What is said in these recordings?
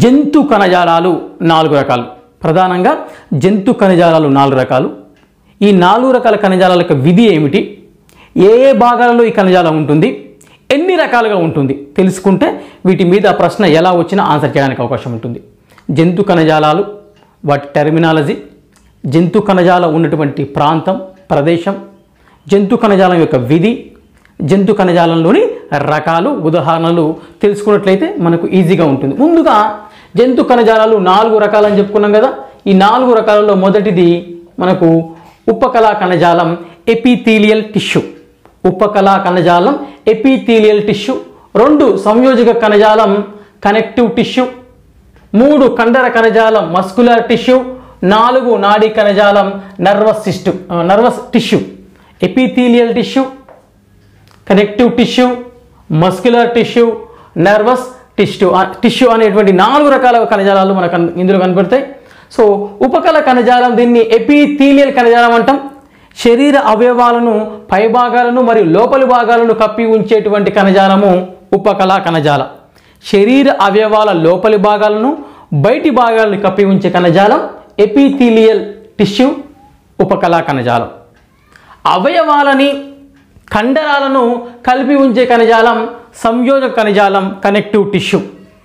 జంతు కణజాలాలు నాలుగు రకాలు ప్రధానంగా జంతు కణజాలాలు నాలుగు రకాలు ఈ నాలుగు రకాల కణజాలాల యొక్క విధి ఏమిటి ఏ ఏ భాగాలలో ఈ కణజాలం ఉంటుంది ఎన్ని రకాలుగా ఉంటుంది తెలుసుకుంటే వీటి మీద ప్రశ్న ఎలా వచ్చినా ఆన్సర్ చేయడానికి అవకాశం ఉంటుంది జంతు కణజాలాలు వాటి టెర్మినాలజీ జంతు కణజాలం ఉన్నటువంటి ప్రాంతం ప్రదేశం జంతు కణజాలం యొక్క విధి జంతు కణజాలంలోని రకాలు ఉదాహరణలు తెలుసుకున్నట్లయితే మనకు ఈజీగా ఉంటుంది ముందుగా జంతు కణజాలాలు నాలుగు రకాలని చెప్పుకున్నాం కదా ఈ నాలుగు రకాలలో మొదటిది మనకు ఉపకళా కణజాలం ఎపిథీలియల్ టిష్యూ ఉపకళా కణజాలం ఎపిథీలియల్ టిష్యూ రెండు సంయోజక కణజాలం కనెక్టివ్ టిష్యూ మూడు కండర కణజాలం మస్కులర్ టిష్యూ నాలుగు నాడీ కణజాలం నర్వస్ సిస్టు nervous tissue epithelial tissue connective tissue muscular tissue nervous tissue tissue అనేటువంటి నాలుగు రకాల కణజాలాలు మనకు కన్- ఇందులో కనబడతాయి సో ఉపకల కణజాలం దీన్ని ఎపిథీలియల్ కణజాలం అంటాం శరీర అవయవాలను పైభాగాలను మరియు లోపలి భాగాలను కప్పి ఉంచేటువంటి కణజాలము ఉపకళ కణజాలం శరీర అవయవాల లోపలి భాగాలను బయటి భాగాలను కప్పి ఉంచే కణజాలం ఎపిథీలియల్ టిష్యూ ఉపకళా కణజాలం అవయవాలని కండరాలను కలిపి ఉంచే కణజాలం సంయోజక కణజాలం కనెక్టివ్ టిష్యూ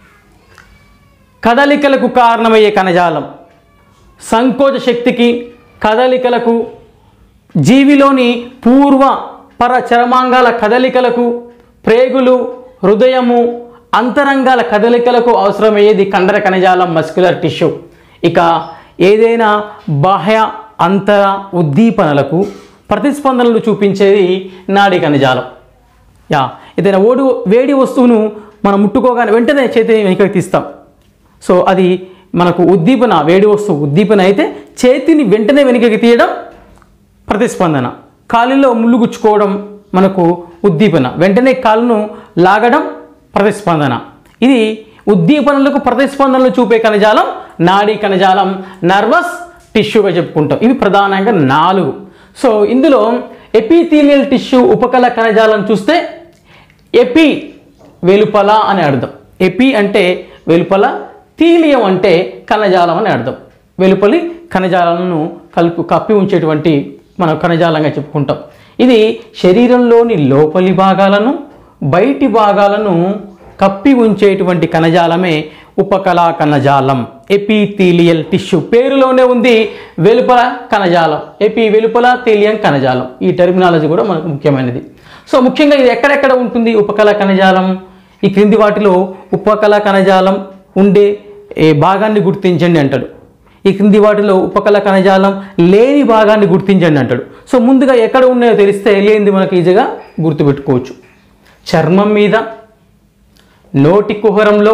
కదలికలకు కారణమయ్యే కణజాలం సంకోచ శక్తికి కదలికలకు జీవిలోని పూర్వ పర చర్మాంగాల కదలికలకు ప్రేగులు హృదయము అంతరంగాల కదలికలకు అవసరమయ్యేది కండర కణజాలం మస్క్యులర్ టిష్యూ ఇక ఏదైనా బాహ్య అంతర ఉద్దీపనలకు ప్రతిస్పందనలు చూపించేది నాడీ కణజాలం యా ఏదైనా ఓడి వేడి వస్తువును మనం ముట్టుకోగానే వెంటనే చేతిని వెనుకకి తీస్తాం సో అది మనకు ఉద్దీపన వేడి వస్తువు ఉద్దీపన అయితే చేతిని వెంటనే వెనుకకి తీయడం ప్రతిస్పందన కాలులో ముళ్ళు గుచ్చుకోవడం మనకు ఉద్దీపన వెంటనే కాలును లాగడం ప్రతిస్పందన ఇది ఉద్దీపనలకు ప్రతిస్పందనలు చూపే కణజాలం నాడీ కణజాలం నర్వస్ టిష్యూగా చెప్పుకుంటాం ఇవి ప్రధానంగా నాలుగు సో ఇందులో ఎపిథీలియల్ టిష్యూ ఉపకల కణజాలం చూస్తే ఎపి వెలుపల అని అర్థం ఎపి అంటే వెలుపల తీలియం అంటే కణజాలం అని అర్థం వెలుపలి కణజాలాలను కలుపు కప్పి ఉంచేటువంటి మనం కణజాలంగా చెప్పుకుంటాం ఇది శరీరంలోని లోపలి భాగాలను బయటి భాగాలను కప్పి ఉంచేటువంటి కణజాలమే ఉపకళా కణజాలం ఎపిథీలియల్ టిష్యూ పేరులోనే ఉంది వెలుపల కణజాలం ఎపి వెలుపల తీలియం కణజాలం ఈ టెర్మినాలజీ కూడా మనకు ముఖ్యమైనది సో ముఖ్యంగా ఇది ఎక్కడెక్కడ ఉంటుంది ఉపకళా కణజాలం ఈ క్రింది వాటిలో ఉపకళా కణజాలం ఉండే ఏ భాగాన్ని గుర్తించండి అంటాడు ఈ క్రింది వాటిలో ఉపకళ కణజాలం లేని భాగాన్ని గుర్తించండి అంటాడు సో ముందుగా ఎక్కడ ఉన్నాయో తెలిస్తే లేనిది మనకు ఈజీగా గుర్తుపెట్టుకోవచ్చు చర్మం మీద నోటి కుహరంలో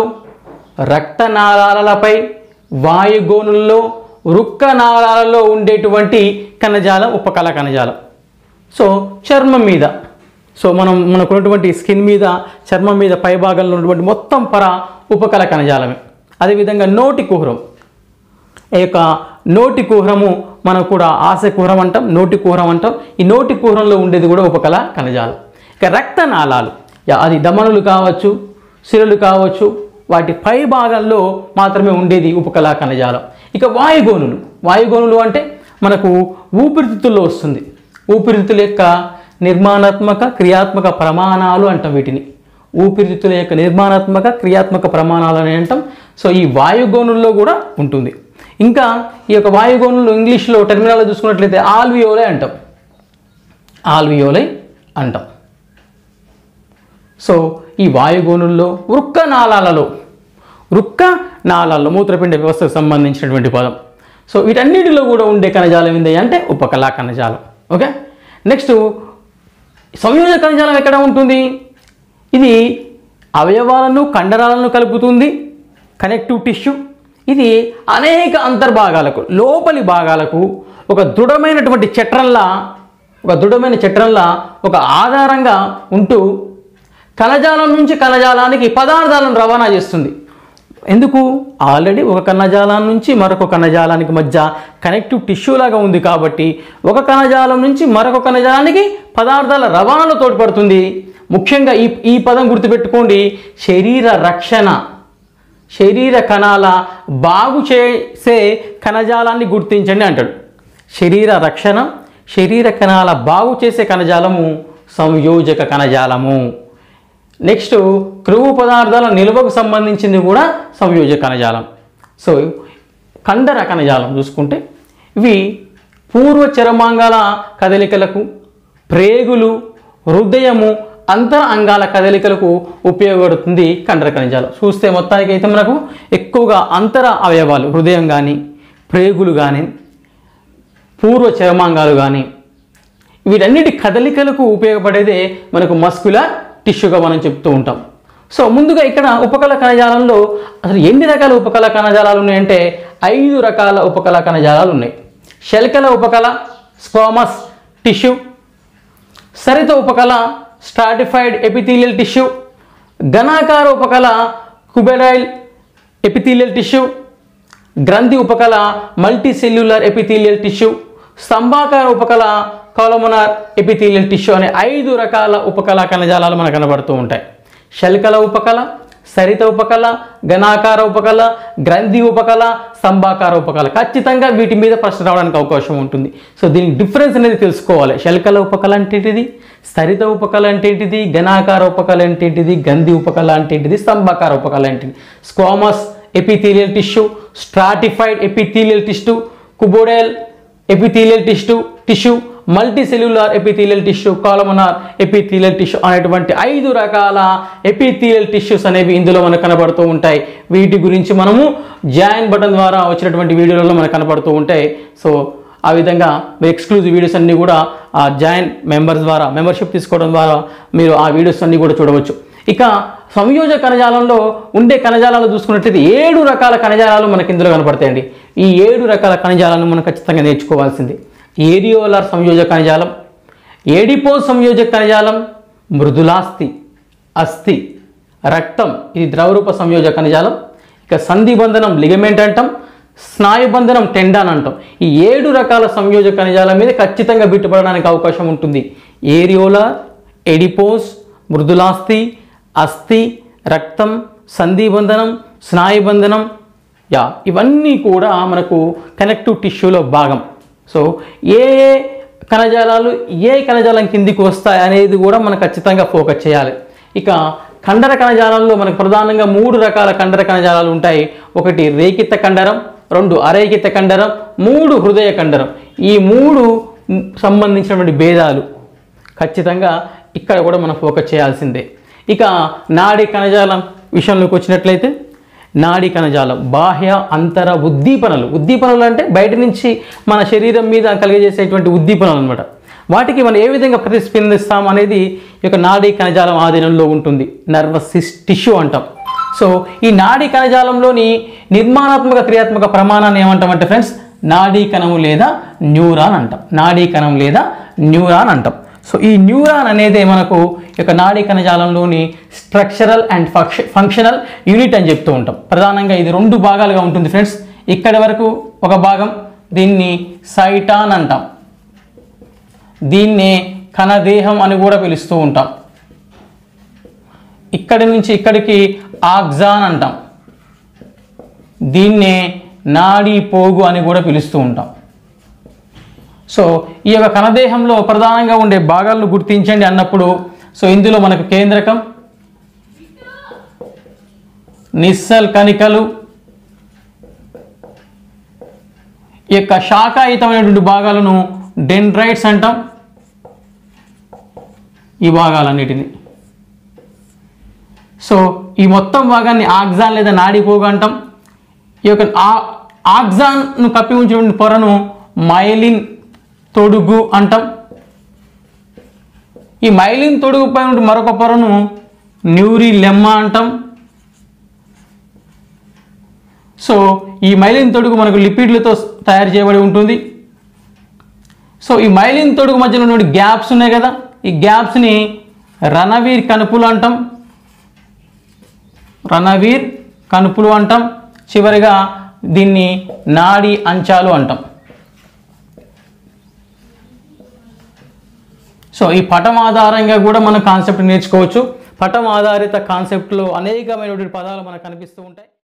రక్తనాళాలపై వాయుగోనుల్లో వృక్క నాళాలలో ఉండేటువంటి కణజాలం ఉపకళ కణజాలం సో చర్మం మీద సో మనం మనకు ఉన్నటువంటి స్కిన్ మీద చర్మం మీద పై భాగంలో ఉన్నటువంటి మొత్తం పర ఉపకళ కణజాలమే అదేవిధంగా నోటి కుహరం ఈ యొక్క నోటి కుహరము మనం కూడా ఆశ కుహరం అంటాం నోటి కుహరం అంటాం ఈ నోటి కుహరంలో ఉండేది కూడా ఉపకళ కణజాలం ఇక రక్తనాళాలు యా, అది దమనులు కావచ్చు సిరలు కావచ్చు వాటి పై భాగంలో మాత్రమే ఉండేది ఉపకళా కణజాలం ఇక వాయుగోనులు వాయుగోనులు అంటే మనకు ఊపిరితిత్తుల్లో వస్తుంది ఊపిరితిత్తుల యొక్క నిర్మాణాత్మక క్రియాత్మక ప్రమాణాలు అంటాం వీటిని ఊపిరితిత్తుల యొక్క నిర్మాణాత్మక క్రియాత్మక ప్రమాణాలు అని అంటాం సో ఈ వాయుగోనుల్లో కూడా ఉంటుంది ఇంకా ఈ యొక్క వాయుగోనులు ఇంగ్లీష్లో టెర్మినాలజీ చూసుకున్నట్లయితే ఆల్వియోలై అంటాం ఆల్వియోలై అంటాం సో ఈ వాయుగోనుల్లో వృక్క నాళాలలో వృక్క నాళాల్లో మూత్రపిండ వ్యవస్థకు సంబంధించినటువంటి పదం సో వీటన్నిటిలో కూడా ఉండే కణజాలం ఏంది అంటే ఉపకళా కణజాలం ఓకే నెక్స్ట్ సంయోజక కణజాలం ఎక్కడ ఉంటుంది ఇది అవయవాలను కండరాలను కలుపుతుంది కనెక్టివ్ టిష్యూ ఇది అనేక అంతర్భాగాలకు లోపలి భాగాలకు ఒక దృఢమైనటువంటి చట్రంలా ఒక దృఢమైన చట్రంలా ఒక ఆధారంగా ఉంటూ కణజాలం నుంచి కణజాలానికి పదార్థాలను రవాణా చేస్తుంది ఎందుకు ఆల్రెడీ ఒక కణజాలం నుంచి మరొక కణజాలానికి మధ్య కనెక్టివ్ టిష్యూ లాగా ఉంది కాబట్టి ఒక కణజాలం నుంచి మరొక కణజాలానికి పదార్థాల రవాణాలో తోడ్పడుతుంది ముఖ్యంగా ఈ ఈ పదం గుర్తుపెట్టుకోండి శరీర రక్షణ శరీర కణాల బాగు చేసే కణజాలాన్ని గుర్తించండి అంటాడు శరీర రక్షణ శరీర కణాల బాగు చేసే కణజాలము సంయోజక కణజాలము నెక్స్ట్ క్రొవ్వు పదార్థాల నిల్వకు సంబంధించింది కూడా సంయోజక కణజాలం సో కండర కణజాలం చూసుకుంటే ఇవి పూర్వ చరమాంగాల కదలికలకు ప్రేగులు హృదయము అంతర అంగాల కదలికలకు ఉపయోగపడుతుంది కండర కణజాలం చూస్తే మొత్తానికి అయితే మనకు ఎక్కువగా అంతర అవయవాలు హృదయం కానీ ప్రేగులు కానీ పూర్వ చర్మాంగాలు కానీ వీటన్నిటి కదలికలకు ఉపయోగపడేదే మనకు మస్కులర్ టిష్యూగా మనం చెప్తూ ఉంటాం సో ముందుగా ఇక్కడ ఉపకల కణజాలంలో అసలు ఎన్ని రకాల ఉపకల కణజాలాలు ఉన్నాయంటే ఐదు రకాల ఉపకల కణజాలాలు ఉన్నాయి శల్కల ఉపకల స్క్వామస్ టిష్యూ సరిత ఉపకల స్ట్రాటిఫైడ్ ఎపిథీలియల్ టిష్యూ ఘనాకార ఉపకల కుబెరైల్ ఎపిథీలియల్ టిష్యూ గ్రంథి ఉపకల మల్టీసెల్యులర్ ఎపిథీలియల్ టిష్యూ స్తంభాకార ఉపకల కాలమునార్ ఎపిథీలియల్ టిష్యూ అనే ఐదు రకాల ఉపకల కణజాలాలు మనకు కనబడుతూ ఉంటాయి శల్కల ఉపకల సరిత ఉపకల ఘనాకార ఉపకల గ్రంథి ఉపకల స్తంభాకార ఉపకల ఖచ్చితంగా వీటి మీద ప్రశ్న రావడానికి అవకాశం ఉంటుంది సో దీనికి డిఫరెన్స్ అనేది తెలుసుకోవాలి శల్కల ఉపకల అంటే ఏంటిది స్థరిత ఉపకల అంటే ఏంటిది ఘనాకార ఉపకల అంటే ఏంటిది గంధి ఉపకల అంటే ఏంటిది స్తంభాకార ఉపకల ఏంటిది squamous epithelial tissue stratified epithelial tissue cuboidal epithelial tissue tissue multicellular epithelial tissue columnar epithelial tissue అనేటువంటి ఐదు రకాల ఎపిథీలియల్ టిష్యూస్ అనేవి ఇందులో మనకు కనబడుతూ ఉంటాయి వీటి గురించి మనము జాయిన్ బటన్ ద్వారా వచ్చినటువంటి వీడియోలలో మనకు కనబడుతూ ఉంటాయి సో ఆ విధంగా ఎక్స్క్లూజివ్ వీడియోస్ అన్నీ కూడా ఆ జాయిన్ మెంబర్స్ ద్వారా మెంబర్షిప్ తీసుకోవడం ద్వారా మీరు ఆ వీడియోస్ అన్నీ కూడా చూడవచ్చు ఇక సంయోజక కణజాలంలో ఉండే కణజాలాలు చూసుకున్నట్లయితే ఏడు రకాల కణజాలాలు మనకి ఇందులో కనపడతాయండి ఈ ఏడు రకాల కణజాలాలను మనం ఖచ్చితంగా నేర్చుకోవాల్సింది ఏరియోలార్ సంయోజక కణజాలం ఏడిపోజ్ సంయోజక కణజాలం మృదులాస్థి అస్థి రక్తం ఇది ద్రవరూప సంయోజక కణజాలం ఇక సంధి బంధనం లిగమెంట్ అంటాం స్నాయు బంధనం టెండాన్ అంటాం ఈ ఏడు రకాల సంయోజక కణజాలం మీద ఖచ్చితంగా బిట్టుపడడానికి అవకాశం ఉంటుంది ఏరియోలార్ ఎడిపోస్ మృదులాస్థి అస్థి రక్తం సంధిబంధనం స్నాయుబంధనం యా ఇవన్నీ కూడా మనకు కనెక్టివ్ టిష్యూలో భాగం సో ఏ ఏ కణజాలాలు ఏ కణజాలం కిందికి వస్తాయి అనేది కూడా మనం ఖచ్చితంగా ఫోకస్ చేయాలి ఇక కండర కణజాలంలో మనకు ప్రధానంగా మూడు రకాల కండర కణజాలాలు ఉంటాయి ఒకటి రేకిత కండరం రెండు అరేకిత కండరం మూడు హృదయ కండరం ఈ మూడు మ్, సంబంధించినటువంటి భేదాలు ఖచ్చితంగా ఇక్కడ కూడా మనం ఫోకస్ చేయాల్సిందే ఇక నాడీ కణజాలం విషయంలోకి వచ్చినట్లయితే నాడీ కణజాలం బాహ్య అంతర ఉద్దీపనలు ఉద్దీపనలు అంటే బయట నుంచి మన శరీరం మీద కలిగజేసేటువంటి ఉద్దీపనలు అనమాట వాటికి మనం ఏ విధంగా ప్రతిస్పందిస్తాం అనేది ఈ యొక్క నాడీ కణజాలం ఆధీనంలో ఉంటుంది నర్వస్ టిష్యూ అంటాం సో ఈ నాడీ కణజాలంలోని నిర్మాణాత్మక క్రియాత్మక ప్రమాణాన్ని ఏమంటామంటే ఫ్రెండ్స్ నాడీ కణము లేదా న్యూరాన్ అంటాం నాడీ కణం లేదా న్యూరాన్ అంటాం సో ఈ న్యూరాన్ అనేది మనకు ఈ యొక్క నాడీ కణజాలంలోని స్ట్రక్చరల్ అండ్ ఫంక్షనల్ యూనిట్ అని చెప్తూ ఉంటాం ప్రధానంగా ఇది రెండు భాగాలుగా ఉంటుంది ఫ్రెండ్స్ ఇక్కడి వరకు ఒక భాగం దీన్ని సైటాన్ అంటాం దీన్నే కణదేహం అని కూడా పిలుస్తూ ఉంటాం ఇక్కడి నుంచి ఇక్కడికి ఆక్జాన్ అంటాం దీన్నే నాడీ పోగు అని కూడా పిలుస్తూ ఉంటాం సో ఈ యొక్క కణదేహంలో ప్రధానంగా ఉండే భాగాలను గుర్తించండి అన్నప్పుడు సో ఇందులో మనకు కేంద్రకం నిస్సల్ కణికలు ఈ యొక్క శాఖాయుతమైనటువంటి భాగాలను డెండ్రైట్స్ అంటాం ఈ భాగాలన్నిటిని సో ఈ మొత్తం భాగాన్ని ఆక్సాన్ లేదా నాడిపోగు అంటాం ఈ యొక్క ఆ- ఆక్సాన్ను కప్పి ఉంచినటువంటి పొరను మైలిన్ తొడుగు అంటాం ఈ మైలిన్ తొడుగు పై ఉండే మరొక పొరను న్యూరి లెమ్మ అంటాం సో ఈ మైలిన్ తొడుగు మనకు లిపిడ్లతో తయారు చేయబడి ఉంటుంది సో ఈ మైలిన్ తొడుగు మధ్యలో ఉన్నటువంటి గ్యాప్స్ ఉన్నాయి కదా ఈ గ్యాప్స్ని రణవీర్ కనుపులు అంటాం రణవీర్ కనుపులు అంటాం చివరిగా దీన్ని నాడి అంచాలు అంటాం సో ఈ పటం ఆధారంగా కూడా మనం కాన్సెప్ట్ నేర్చుకోవచ్చు పటం ఆధారిత కాన్సెప్ట్లో అనేకమైనటువంటి పదాలు మనకు కనిపిస్తూ ఉంటాయి